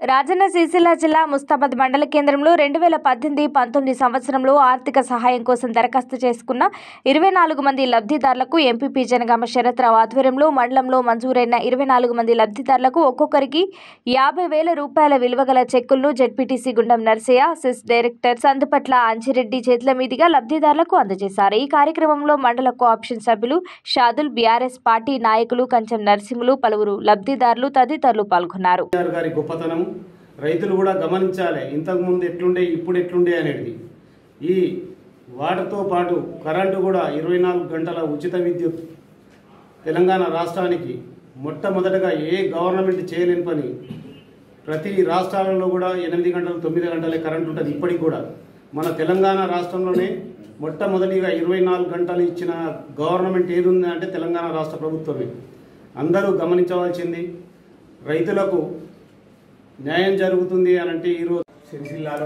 రాజన్న సిరిసిల్ల జిల్లా ముస్తాబాద్ మండల కేంద్రంలో రెండు వేల పద్దెనిమిది పంతొమ్మిది సంవత్సరంలో ఆర్థిక సహాయం కోసం దరఖాస్తు చేసుకున్న ఇరవై నాలుగు మంది లబ్ధిదారులకు ఎంపీపీ జనగామ శరత్రావు ఆధ్వర్యంలో మండలంలో మంజూరైన ఇరవై నాలుగు మంది లబ్ధిదారులకు ఒక్కొక్కరికి యాభై వేల రూపాయల విలువగల చెక్కులను ZPTC Gundam Narsaiah CESS director Sandupatla Anjireddy చేతుల మీదుగా లబ్ధిదారులకు అందజేశారు ఈ కార్యక్రమంలో మండల కోఆప్షన్ సభ్యులు షాదుల్ బీఆర్ఎస్ పార్టీ నాయకులు కంచం నరసింహులు పలువురు లబ్ధిదారులు తదితరులు పాల్గొన్నారు కేసీఆర్ గారి గొప్పతనం రైతులు కూడా గమనించాలి ఇంతకుముందు ఎట్లుండే ఇప్పుడు ఎట్లుండే అనేది ఈ వాటితో పాటు కరెంటు కూడా ఇరవై నాలుగు గంటల ఉచిత విద్యుత్ తెలంగాణ రాష్ట్రానికి మొట్టమొదటగా ఏ గవర్నమెంట్ చేయలేని పని ప్రతి రాష్ట్రాలలో కూడా ఎనిమిది గంటలు తొమ్మిది గంటలే కరెంట్ ఉంటుంది ఇప్పటికి కూడా మన తెలంగాణ రాష్ట్రంలోనే మొట్టమొదటిగా ఇరవై నాలుగు గంటలు ఇచ్చిన గవర్నమెంట్ ఏది ఉంది అంటే తెలంగాణ రాష్ట్ర ప్రభుత్వమే అందరూ గమనించవలసింది రైతులకు న్యాయం జరుగుతుంది అని అంటే ఈరోజు సిరిసిల్లాలో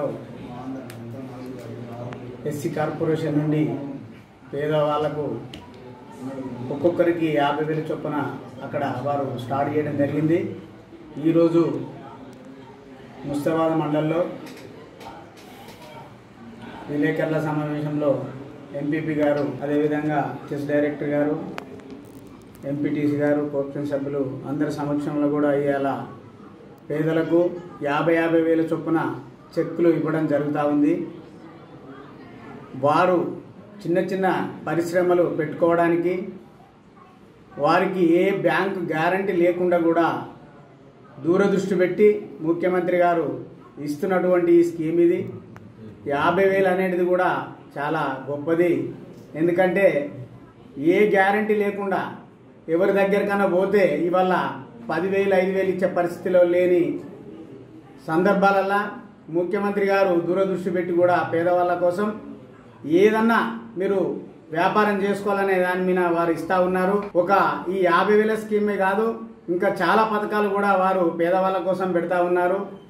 ఎస్సీ కార్పొరేషన్ నుండి పేదవాళ్లకు ఒక్కొక్కరికి యాభై వేల చొప్పున అక్కడ వారు స్టార్ట్ చేయడం జరిగింది ఈరోజు ముస్తాబాద్ మండలంలో విలేకరుల సమావేశంలో ఎంపీపీ గారు అదేవిధంగా చెస్ డైరెక్టర్ గారు ఎంపీటీసీ గారు కోర్పొరేషన్ సభ్యులు అందరి సమక్షంలో కూడా ఇవాళ పేదలకు యాభై యాభై వేల చొప్పున చెక్కులు ఇవ్వడం జరుగుతూ ఉంది వారు చిన్న చిన్న పరిశ్రమలు పెట్టుకోవడానికి వారికి ఏ బ్యాంకు గ్యారంటీ లేకుండా కూడా దూరదృష్టి పెట్టి ముఖ్యమంత్రి గారు ఇస్తున్నటువంటి ఈ స్కీమ్ ఇది యాభై వేలు అనేది కూడా చాలా గొప్పది ఎందుకంటే ఏ గ్యారంటీ లేకుండా ఎవరి దగ్గరికన్నా పోతే ఇవాళ పదివేలు ఐదు వేలు ఇచ్చే పరిస్థితిలో లేని సందర్భాలల్లో ముఖ్యమంత్రి గారు దూరదృష్టి పెట్టి కూడా పేదవాళ్ళ కోసం ఏదన్నా మీరు వ్యాపారం చేసుకోవాలనే దాని మీద వారు ఇస్తా ఉన్నారు ఒక ఈ యాభై వేల స్కీమే కాదు ఇంకా చాలా పథకాలు కూడా వారు పేదవాళ్ళ కోసం పెడతా ఉన్నారు